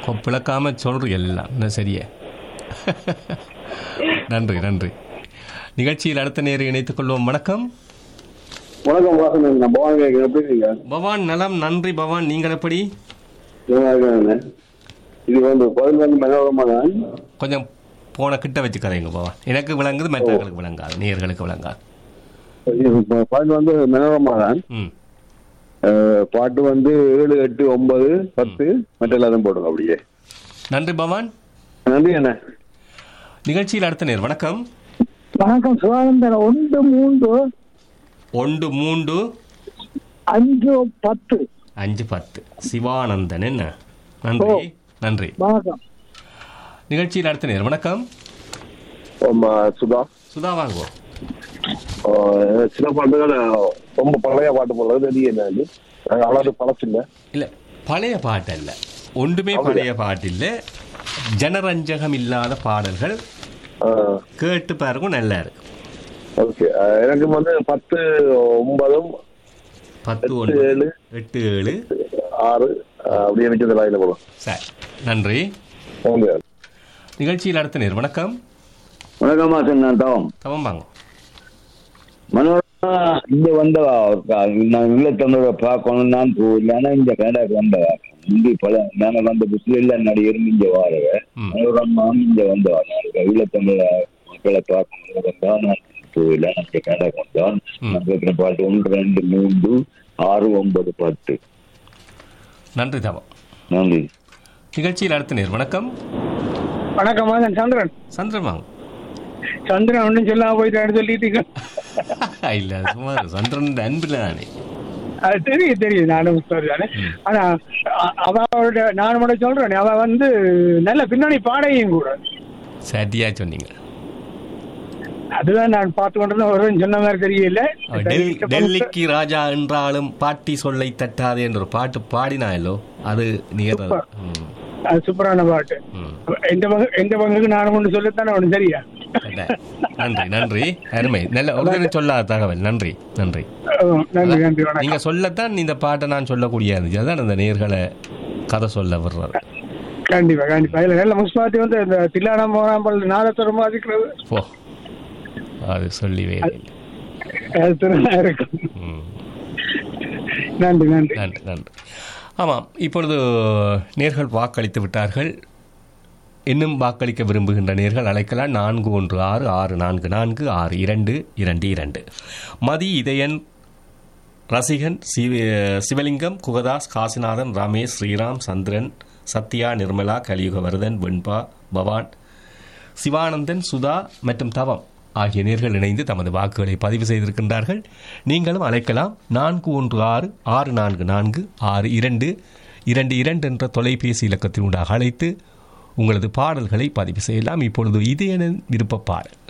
பிளக்காம சொல்றீங்க எல்லாம் என்ன சரியே நன்றி நன்றி நிகழ்ச்சியில் அடுத்த நேரம் இணைத்துக் கொள்வோம் வணக்கம் வணக்கம் வாசன் நான் பவான் கேட்கிறேன் எப்படி இருக்கீங்க பவான் நலம் நன்றி பவான் நீங்கள் எப்படி நல்லா இருக்கேன் இது வந்து பதில் வந்து மனோரமா தான் கொஞ்சம் போன கிட்ட வச்சு கதைங்க பவான் எனக்கு விளங்குது மற்றவர்களுக்கு விளங்காது நேயர்களுக்கு விளங்காது இது ப- பாட்டு வந்து மனோரமா தான் ம் அஹ், பாட்டு வந்து ஏழு எட்டு ஒன்பது பத்து மற்ற எல்லாரும் போடுங்க அப்படியே நன்றி பவான் நன்றி அண்ணா நிகழ்ச்சியில் அடுத்த நேர் வணக்கம் வணக்கம் சுகானந்தர் ஒன்று மூன்று ஒன்று மூன்று அஞ்சு பத்து அஞ்சு பத்து சிவானந்தன் என்ன நன்றி நன்றி வணக்கம் நிகழ்ச்சியில் அடுத்த நேர் வணக்கம் ஆமா, சுதா சுதா வாங்குவோம் ஆஹ் சில பாட்டுகள் ரொம்ப பழைய பாட்டு போல தெரிய என்ன இது அவ்வளவு பழசில்ல இல்ல பழைய பாட்டு அல்ல ஒன்றுமே பழைய பாட்டு இல்ல ஜனரஞ்சகம் இல்லாத பாடல்கள் கேட்டு பாருங்க நல்லா இருக்கு ஓகே எனக்கு வந்து பத்து ஒன்பதும் பத்து எட்டு, ஒன்று ஏழு. எட்டு ஏழு ஆறு ஆஹ் அப்படி எனக்கு இந்த லைன்ல போடும் சரி நன்றி ஓகே நிகழ்ச்சியில் அடுத்த நேர் வணக்கம் வணக்கம் வாசன் நான் தவம் தவம் வாங்க மனோரமா இங்க வந்தவா ஒருக்கா. நான் ஈழத்தமிழ பார்க்கணும் தான் இல்லைன்னா இந்த கனடாக்கு வந்தவா இந்தி பல நாங்க வந்த புஸ்ல எல்லாம் நடிகரும் இங்க வாரவ ம். மனோரமாவும் இங்க வந்தவா நான் ஈழத்தமிழ மக்களை பார்க்கணும் வந்தா நான் போயில இந்த கனடாக்கு வந்தான் ம். நான் கேட்கிற பாட்டு ஒன்று ரெண்டு மூன்று ஆறு ஒன்பது பத்து நன்றி தவம் நன்றி நிகழ்ச்சியில் அடுத்த நேர் வணக்கம் வணக்கம் மகன் சந்திரன் சந்திரன் வாங்க சந்திரன் ஒன்றும் சொல்லாம போயிட்டான்னு சொல்லிட்டீங்க இல்ல அது சும்மா சந்திரன் அன்பில் தானே அது தெரியும் தெரியும் நானும் சொல்றேன் ஆனா அ- அவளோட நான் மட்டும் சொல்றேன் அவ வந்து நல்ல பின்னணி பாடையும் கூட சரியா சொன்னீங்க அதுதான் நான் பார்த்து கொண்டிருந்தேன் ஒருவன் சொன்ன மாதிரி தெரியல அவ டெல்- டெல்லிக்கு ராஜா என்றாலும் பாட்டி சொல்லை தட்டாதே என்ற ஒரு பாட்டு பாடினாயல்லோ அது நிகர் அது சூப்பரான பாட்டு எந்த பங்கு எந்த பங்குக்கு நானும் ஒன்று சொல்லத்தானே ஒன்று சரியா நன்றி நன்றி அருமை நல்ல ஒரு சொல்லாத தகவல் நன்றி நன்றி அஹ் நன்றி நன்றி வணக்கம் நீங்க சொல்லத்தான் இந்த பாட்டை நான் சொல்லக்கூடிய இருந்துச்சு அதான் அந்த நேர்களை கதை சொல்ல விடுறது கண்டிப்பா கண்டிப்பா இல்ல நல்ல முஸ்பாத்தி வந்து இந்த தில்லானம் போனாம்பல் நாதத்துவம் அதிக்கிறது போ அது சொல்லி வேலை இல்லை. அது திருநா இருக்கும் ம். நன்றி நன்றி நன்றி நன்றி ஆமாம் இப்பொழுது நேர்கள் வாக்களித்து விட்டார்கள் இன்னும் வாக்களிக்க விரும்புகின்ற நேர்கள் அழைக்கலாம் நான்கு ஒன்று ஆறு ஆறு நான்கு நான்கு ஆறு இரண்டு இரண்டு இரண்டு மதி இதயன் ரசிகன் சிவ சிவலிங்கம் குகதாஸ் காசிநாதன் ரமேஷ் ஸ்ரீராம் சந்திரன் சத்யா நிர்மலா கலியுகவர்தன் வெண்பா பவான் சிவானந்தன் சுதா மற்றும் தவம் ஆகிய நேர்கள் இணைந்து தமது வாக்குகளை பதிவு செய்திருக்கின்றார்கள் நீங்களும் அழைக்கலாம் நான்கு ஒன்று ஆறு ஆறு நான்கு நான்கு ஆறு இரண்டு இரண்டு இரண்டு என்ற தொலைபேசி இலக்கத்தினூடாக அழைத்து உங்களது பாடல்களை பதிவு செய்யலாம் இப்பொழுது இது என விருப்ப பாடல்